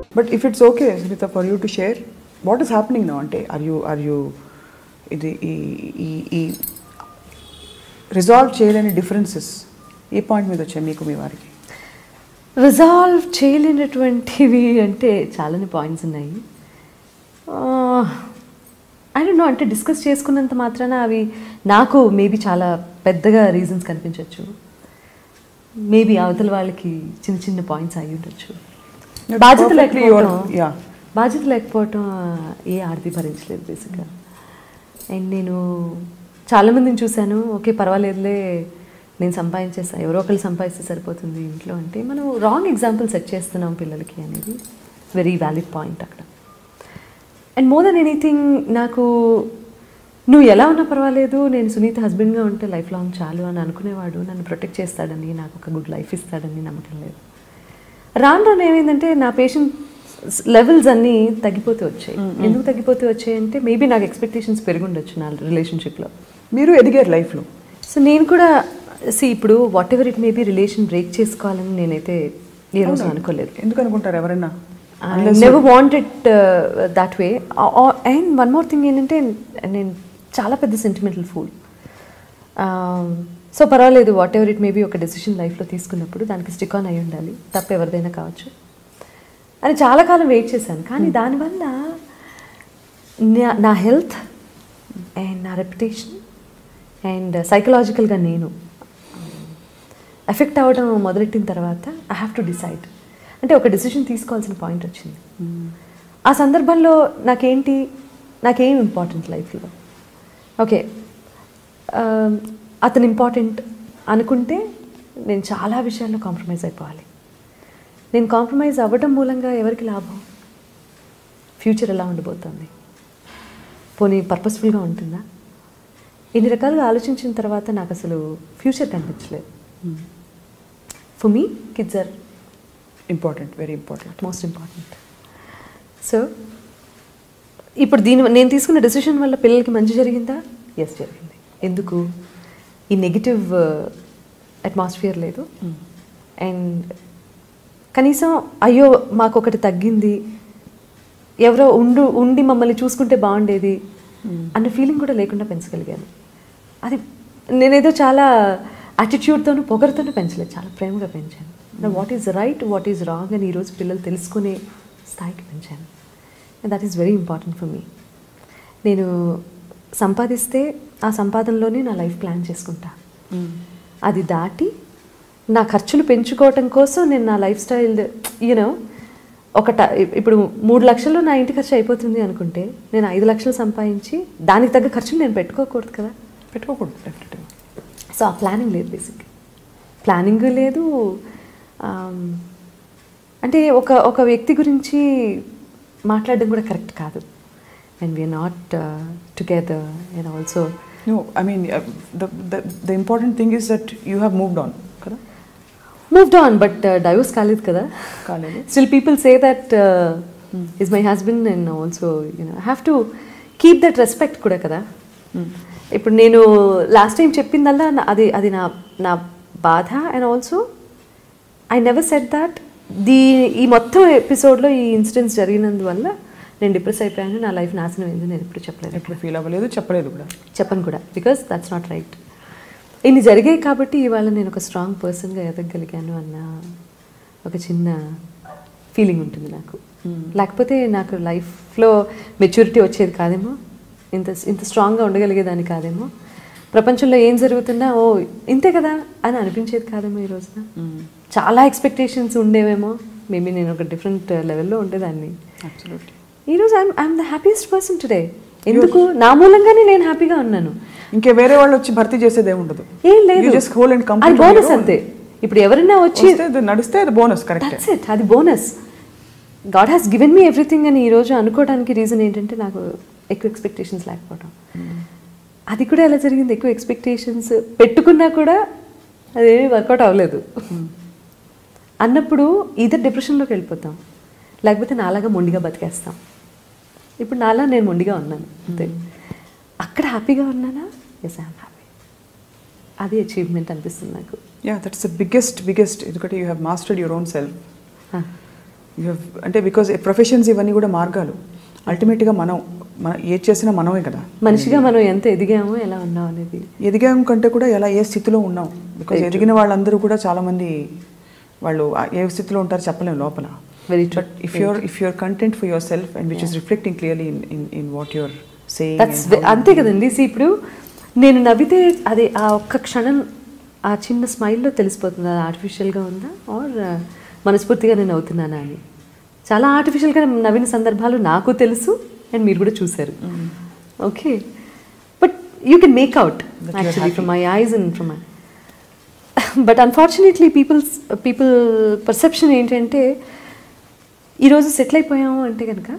But if it's okay Sunita for you to share what is happening no అంటే are you are you ఇది ఈ ఈ ఈ resolve చేయలేని డిఫరెన్సెస్ ఏ పాయింట్ మీద వచ్చాయి మీకు మీ వారికి రిజాల్వ్ చేయలేనటువంటివి అంటే చాలానే పాయింట్స్ ఉన్నాయి ఐ డోంట్ నో అంటే డిస్కస్ చేసుకున్నంత మాత్రాన అవి నాకు మేబీ చాలా పెద్దగా రీజన్స్ కనిపించవచ్చు మేబీ అవతల వాళ్ళకి చిన్న చిన్న పాయింట్స్ అయి ఉండొచ్చు That's బాధ్యత perfectly లేకపోవడం your- yeah. బాధ్యత లేకపోవటం ఏ ఆడది భరించలేదు బేసిక్గా అండ్ నేను చాలామందిని చూశాను ఓకే పర్వాలేదులే నేను సంపాదించేస్తా ఎవరో ఒకళ్ళు సంపాదిస్తే సరిపోతుంది ఇంట్లో అంటే మనం రాంగ్ ఎగ్జాంపుల్ సెట్ చేస్తున్నాం పిల్లలకి అనేది వెరీ వ్యాలిడ్ పాయింట్ అక్కడ అండ్ మోర్ దెన్ ఎనీథింగ్ నాకు నువ్వు ఎలా ఉన్నా పర్వాలేదు నేను సునీత హస్బెండ్గా ఉంటే లైఫ్ లాంగ్ చాలు అని అనుకునేవాడు నన్ను ప్రొటెక్ట్ చేస్తాడని నాకు ఒక గుడ్ లైఫ్ ఇస్తాడని నమ్మకం లేదు రాను రాను ఏమైందంటే నా పేషెంట్ లెవెల్స్ అన్నీ తగ్గిపోతూ వచ్చాయి ఎందుకు తగ్గిపోతూ వచ్చాయి అంటే మేబీ నాకు ఎక్స్పెక్టేషన్స్ పెరుగుండొచ్చు నా రిలేషన్షిప్లో మీరు ఎదిగారు లైఫ్లో సో నేను కూడా సి ఇప్పుడు whatever it maybe relation break చేసుకోవాలని నేనైతే ఏ రోజు అనుకోలేదు ఎందుకు అనుకుంటారు ఎవరైనా I never want it that way and one more thing ఏంటంటే నేను చాలా పెద్ద సెంటిమెంటల్ ఫూల్ సో పర్వాలేదు వాట్ ఎవర్ ఇట్ మేబీ ఒక డెసిషన్ లైఫ్లో తీసుకున్నప్పుడు దానికి స్టిక్ ఆన్ అయి ఉండాలి తప్ప ఎవరిదైనా కావచ్చు అని చాలా కాలం వెయిట్ చేశాను కానీ దానివల్ల నా- నా హెల్త్ అండ్ నా రెప్యుటేషన్ అండ్ సైకలాజికల్గా నేను ఎఫెక్ట్ అవ్వడం మొదలెట్టిన తర్వాత ఐ హ్యావ్ టు డిసైడ్ అంటే ఒక డెసిషన్ తీసుకోవాల్సిన పాయింట్ వచ్చింది ఆ సందర్భంలో నాకేంటి నాకేం ఇంపార్టెంట్ లైఫ్లో ఓకే అతను ఇంపార్టెంట్ అనుకుంటే నేను చాలా విషయాల్లో కాంప్రమైజ్ అయిపోవాలి నేను కాంప్రమైజ్ అవ్వడం మూలంగా ఎవరికి లాభం ఫ్యూచర్ ఎలా ఉండబోతుంది పోనీ పర్పస్ఫుల్గా ఉంటుందా ఇన్ని రకాలుగా ఆలోచించిన తర్వాత నాకు అసలు ఫ్యూచర్ కనిపించలేదు for me kids are important very important most important so ఇప్పుడు దీని నేను తీసుకున్న డెసిషన్ వల్ల పిల్లలకి మంచి జరిగిందా ఎస్ జరిగింది ఎందుకు ఈ నెగిటివ్ అట్మాస్ఫియర్ లేదు అండ్ కనీసం అయ్యో మాకు ఒకటి తగ్గింది ఎవరో ఉండు ఉండి మమ్మల్ని చూసుకుంటే బాగుండేది అన్న ఫీలింగ్ కూడా లేకుండా పెంచగలిగాను అది నేనేదో చాలా యాటిట్యూడ్తోనూ పొగరుతోనూ పెంచలేదు చాలా ప్రేమగా పెంచాను what is right what is wrong అని ఈరోజు పిల్లలు తెలుసుకునే స్థాయికి పెంచాను that is very important for me నేను సంపాదిస్తే ఆ సంపాదనలోనే నా లైఫ్ ప్లాన్ చేసుకుంటా అది దాటి నా ఖర్చులు పెంచుకోవటం కోసం నేను నా లైఫ్ స్టైల్ యూనో ఒక ట- ఇప్పుడు మూడు లక్షలు నా ఇంటి ఖర్చు అయిపోతుంది అనుకుంటే నేను ఐదు లక్షలు సంపాదించి దానికి తగ్గ ఖర్చులు నేను పెట్టుకోకూడదు కదా పెట్టుకోకూడదు డెఫినెట్గా సో ఆ ప్లానింగ్ లేదు బేసిక్ ప్లానింగ్ లేదు ఆమ్, అంటే ఒక ఒక వ్యక్తి గురించి మాట్లాడడం కూడా కరెక్ట్ కాదు and we're not together and also no I mean the important thing is that you have moved on కదా మూవ్డ్ ఆన్ బట్ డైవర్స్ కాలేదు కదా కాలేదు still people say that is my husband and also you know I have to keep that respect కూడా కదా ఇప్పుడు నేను last time చెప్పిందల్లా నా- అది అది నా నా బాధ and also I never set that the ఈ మొత్తం ఎపిసోడ్లో ఈ ఇన్సిడెంట్స్ జరిగినందువల్ల నేను డిప్రెస్ అయిపోయాను నా లైఫ్ నాశనం అయింది నేను ఎప్పుడు చెప్పలేదు ఎప్పుడు ఫీల్ అవ్వలేదు చెప్పలేదు కూడా చెప్పను కూడా బికాస్ దట్స్ నాట్ రైట్ ఇన్ని జరిగాయి కాబట్టి ఇవాళ నేను ఒక స్ట్రాంగ్ పర్సన్గా ఎదగగలిగాను అన్న ఒక చిన్న ఫీలింగ్ ఉంటుంది నాకు లేకపోతే నాకు లైఫ్లో మెచ్యూరిటీ వచ్చేది కాదేమో ఇంత ఇంత స్ట్రాంగ్గా ఉండగలిగేదాన్ని కాదేమో ప్రపంచంలో ఏం జరుగుతున్నా ఓ ఇంతే కదా అని అనిపించేది కాదేమో ఈ రోజున చాలా ఎక్స్పెక్టేషన్స్ ఉండేవేమో మేబీ నేను ఒక డిఫరెంట్ లెవెల్లో ఉండేదాన్ని అబ్సల్యూట్లీ ఈరోజు I'm I'm the happiest person today ఎందుకు నా మూలంగానే నేను హ్యాపీగా ఉన్నాను ఇంకే వేరే వాళ్ళు వచ్చి భర్తీ చేసేదే ఉండదు ఏం లేదు జస్ట్ హోల్ అండ్ అది బోనస్ అంతే ఇప్పుడు ఎవరైనా వచ్చి నడిస్తే అది బోనస్ కరెక్ట్ దట్స్ ఇట్ అది bonus God has given me everything అని ఈరోజు అనుకోవడానికి రీజన్ ఏంటంటే నాకు ఎక్కువ ఎక్స్పెక్టేషన్స్ లేకపోవడం అది కూడా ఎలా జరిగింది ఎక్కువ ఎక్స్పెక్టేషన్స్ పెట్టుకున్నా కూడా అదేమీ వర్కౌట్ అవ్వలేదు అన్నప్పుడు ఇద్దరు డిప్రెషన్లోకి వెళ్ళిపోతాం లేకపోతే నాలాగా మొండిగా బతికేస్తాం ఇప్పుడు నాలా నేను మొండిగా ఉన్నాను అంతే అక్కడ హ్యాపీగా ఉన్నానా ఎస్ ఐఎమ్ హ్యాపీ అది అచీవ్మెంట్ అనిపిస్తుంది నాకు yeah that's the biggest biggest ఎందుకంటే you have mastered your own self Ah. You have- అంటే బికాజ్ ప్రొఫెషన్స్ ఇవన్నీ కూడా మార్గాలు అల్టిమేట్గా మనం మన ఏది చేసినా మనమే కదా మనిషిగా మనం ఎంత ఎదిగామో ఎలా ఉన్నాం అనేది ఎదిగాం కంటే కూడా ఎలా ఏ స్థితిలో ఉన్నాం బికాజ్ ఎదిగిన వాళ్ళందరూ కూడా చాలామంది వాళ్ళు ఆ ఏ స్థితిలో ఉంటారో చెప్పలేం లోపల very true but if you're if you're content for yourself and which is reflecting clearly in in in what your that's saying అంతే కదండి See, ఇప్పుడు నేను నవ్వితే అది ఆ ఒక్క క్షణం ఆ చిన్న స్మైల్లో తెలిసిపోతుంది అది ఆర్టిఫిషియల్గా ఉందా ఆర్ మనస్ఫూర్తిగా నేను అవుతున్నానా అని చాలా ఆర్టిఫిషియల్గా నవ్విన సందర్భాలు నాకు తెలుసు అండ్ మీరు కూడా చూశారు okay but you can make out That you are actually from my eyes and from my but unfortunately peoples people perception ఏంటంటే ఈరోజు సెటిల్ అయిపోయాము అంటే కనుక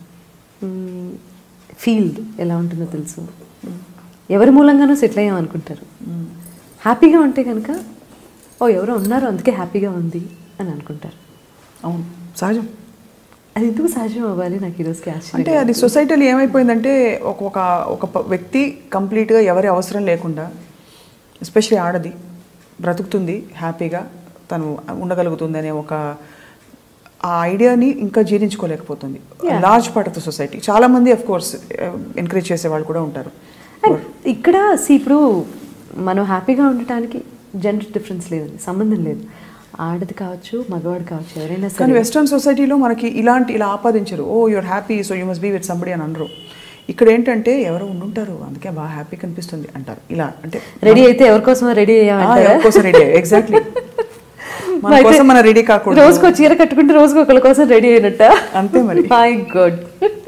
ఫీల్డ్ ఎలా ఉంటుందో తెలుసు ఎవరి మూలంగానూ సెటిల్ అయ్యాం అనుకుంటారు హ్యాపీగా ఉంటే కనుక ఓ ఎవరో ఉన్నారు అందుకే హ్యాపీగా ఉంది అని అనుకుంటారు అవును సహజం అది ఎందుకు సహజం అవ్వాలి నాకు ఈరోజుకి అంటే ఆశ్చర్యం అది సొసైటీలో ఏమైపోయిందంటే ఒక ఒక ఒక ప- వ్యక్తి కంప్లీట్గా ఎవరి అవసరం లేకుండా ఎస్పెషలీ ఆడది బ్రతుకుతుంది హ్యాపీగా తను ఉండగలుగుతుంది అనే ఒక ఆ ఐడియాని ఇంకా జీర్ణించుకోలేకపోతుంది large part of the society చాలా మంది అఫ్ కోర్స్ ఎంకరేజ్ చేసే వాళ్ళు కూడా ఉంటారు అండ్ ఇక్కడ see, ఇప్పుడు మనం హ్యాపీగా ఉండటానికి జెండర్ డిఫరెన్స్ లేదండి సంబంధం లేదు ఆడది కావచ్చు మగవాడు కావచ్చు ఎవరైనా కానీ సరే వెస్ట్రన్ సొసైటీలో మనకి ఇలాంటి ఇలా ఆపాదించరు oh you're happy so you must be with somebody అని అనరు ఇక్కడ ఏంటంటే ఎవరో ఉండుంటారు అందుకే బాగా హ్యాపీ కనిపిస్తుంది అంటారు ఇలా అంటే రెడీ అయితే ఎవరి కోసమో రెడీ కోసం రెడీ ఎగ్జాక్ట్లీ మన కోసం మన రెడీ కాకూడదు రోజుకో చీర కట్టుకుంటే రోజుకో ఒకరి కోసం రెడీ అయినట్ట అంతే మరి. మై గుడ్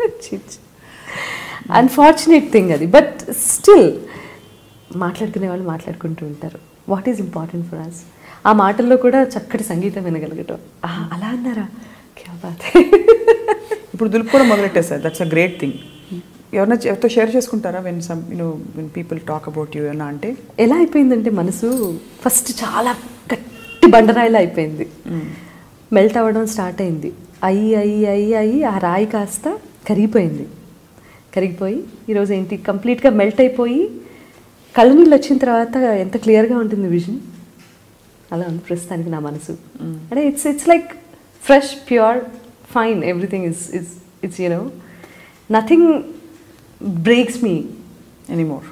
అన్ఫార్చునేట్ థింగ్ అది బట్ స్టిల్ మాట్లాడుకునే వాళ్ళు మాట్లాడుకుంటూ ఉంటారు what is important for us ఆ మాటల్లో కూడా చక్కటి సంగీతం వినగలగటం ఆ, అలా అన్నారా క్యా బాత్ హై. ఇప్పుడు దులుపుకోవడం మొదలెట్టేస్తారు దట్స్ అ గ్రేట్ థింగ్ ఎవరైనా ఎవరితో షేర్ చేసుకుంటారా when some you when people talk about you అన్నా అంటే ఎలా అయిపోయిందంటే మనసు ఫస్ట్ చాలా గట్టి బండరాయిలా అయిపోయింది మెల్ట్ అవ్వడం స్టార్ట్ అయింది అయ్యి అయ్యి అయ్యి అయ్యి ఆ రాయి కాస్త కరిగిపోయింది కరిగిపోయి ఈరోజు ఏంటి కంప్లీట్గా మెల్ట్ అయిపోయి కళ్ళు నీళ్ళు వచ్చిన తర్వాత ఎంత క్లియర్గా ఉంటుంది విజన్ అలా ఉంది ప్రస్తుతానికి నా మనసు అంటే it's it's like fresh pure fine everything is is it's you know nothing breaks me anymore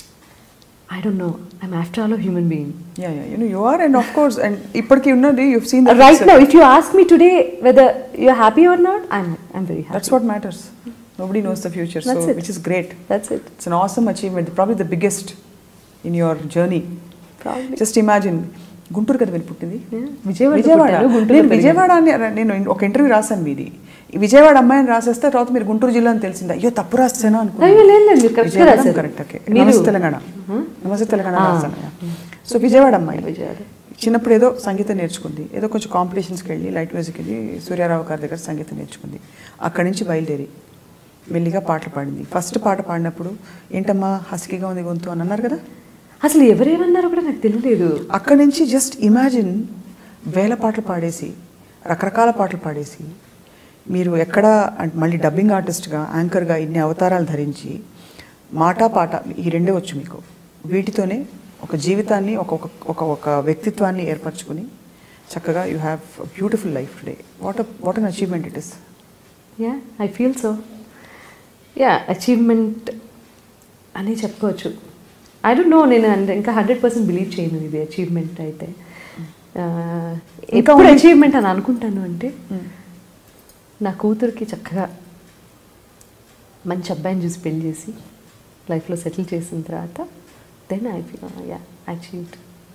I don't know I'm after all human being yeah yeah you you are and of course and ఇప్పటికి ఉన్నది you seen right now if you ask me today whether you're happy or not i'm i'm very happy that's what matters nobody knows the future so That's it. Which is great that's it it's an awesome achievement probably the biggest in your journey Probably. Just imagine Guntur కదా మీరు పుట్టింది Yeah. విజయవాడలో విజయవాడ పుట్టాను, గుంటూరులో నేను పెరిగాను. విజయవాడ అని నేను ఒక ఇంటర్వ్యూ రాశాను మీది ఈ విజయవాడ అమ్మాయిని రాసేస్తే తర్వాత మీరు గుంటూరు జిల్లా అని తెలిసిందా అయ్యో తప్పు రాస్తాను అయ్యో, లేదు, లేదు, మీరు correct గా రాశారు. కరెక్ట్ ఓకే మీరు- నమస్తే తెలంగాణ నమస్తే తెలంగాణ Ah. రాశాను సో విజయవాడ అమ్మాయి విజయవాడ. చిన్నప్పుడు ఏదో సంగీతం నేర్చుకుంది ఏదో కొంచెం కాంపిటీషన్స్కి వెళ్ళి లైట్ మ్యూజిక్ వెళ్ళి సూర్యారావు గారి దగ్గర సంగీతం నేర్చుకుంది అక్కడి నుంచి బయలుదేరి మెల్లిగా పాటలు పాడింది ఫస్ట్ పాట పాడినప్పుడు ఏంటమ్మా హస్కీగా ఉంది గొంతు అని అన్నారు కదా అసలు ఎవరేమన్నారో కూడా నాకు తెలియలేదు అక్కడి నుంచి జస్ట్ ఇమాజిన్ వేల పాటలు పాడేసి రకరకాల పాటలు పాడేసి మీరు ఎక్కడ అంటే మళ్ళీ డబ్బింగ్ ఆర్టిస్ట్గా యాంకర్గా ఇన్ని అవతారాలు ధరించి మాట పాట ఈ రెండే వచ్చు మీకు వీటితోనే ఒక జీవితాన్ని ఒక ఒక ఒక ఒక వ్యక్తిత్వాన్ని ఏర్పరచుకుని చక్కగా you have beautiful life today what what an achievement it is yeah I feel so yeah achievement అని చెప్పుకోవచ్చు ఐ డోంట్ నో నేను అంటే ఇంకా హండ్రెడ్ పర్సెంట్ బిలీవ్ చేయను ఇది అచీవ్మెంట్ అయితే ఆ, ఇంకా ఎప్పుడు ఉంది. అచీవ్మెంట్ అని అనుకుంటాను అంటే నా కూతురికి చక్కగా మంచి అబ్బాయిని చూసి పెళ్లి చేసి లైఫ్లో సెటిల్ చేసిన తర్వాత then I feel yeah achieved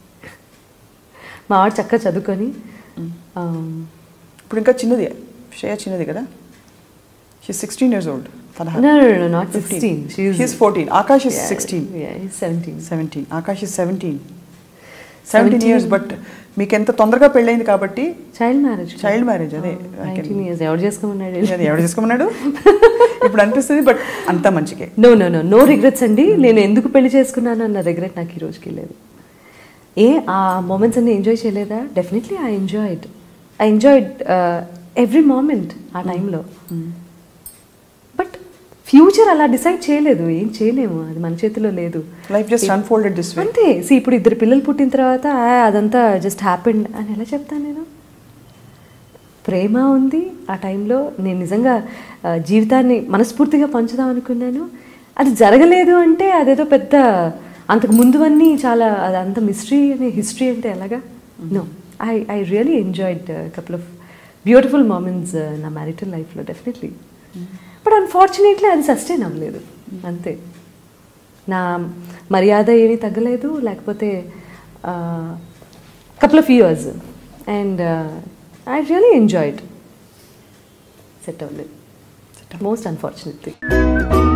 మా వాడు చక్కగా చదువుకొని ఇప్పుడు ఇంకా చిన్నది శ్రేయ చిన్నది కదా షీ సిక్స్టీన్ ఇయర్స్ ఓల్డ్ పదహారు no, no, no, not 16. She's- She's 14. Akash is Yeah, 16. Yeah, he's 17. 17. Akash is 17. 17 years 17. But మీకు ఎంత తొందరగా పెళ్ళైంది కాబట్టి చైల్డ్ మ్యారేజ్ చైల్డ్ మ్యారేజ్ అదే నైన్టీన్ ఇయర్స్ ఎవరు చేసుకోమన్నాడు అది ఎవడు చేసుకున్నాడు ఇప్పుడు అనిపిస్తుంది బట్ అంతా మంచికే no no no no regrets అండి నేను ఎందుకు పెళ్లి చేసుకున్నాను అన్న రిగ్రెట్ నాకు ఈ రోజుకి లేదు ఏ ఆ మూమెంట్స్ అన్ని ఎంజాయ్ చేయలేదా definitely I enjoyed I enjoyed every moment ఆ టైంలో బట్ ఫ్యూచర్ అలా డిసైడ్ చేయలేదు ఏం చేయలేము అది మన చేతిలో లేదు life just unfolded this way అంతే సి ఇప్పుడు ఇద్దరు పిల్లలు పుట్టిన తర్వాత "ఆ, అదంతా జస్ట్ హ్యాపెండ్ అని ఎలా చెప్తాను నేను ప్రేమ ఉంది ఆ టైంలో నేను నిజంగా ఆ, జీవితాన్ని మనస్ఫూర్తిగా పంచుదాం అనుకున్నాను అది జరగలేదు అంటే అదేదో పెద్ద అంతకు ముందువన్నీ చాలా అది అంత మిస్టరీ అనే హిస్టరీ అంటే ఎలాగా no I I really enjoyed couple of beautiful moments నా మ్యారిటల్ లైఫ్లో డెఫినెట్లీ బట్ అన్ఫార్చునేట్లీ అది సస్టైన్ అవ్వలేదు అంతే నా మర్యాద ఏమీ తగ్గలేదు లేకపోతే couple of years and I really enjoyed set అవ్వలేదు మోస్ట్ అన్ఫార్చునేట్లీ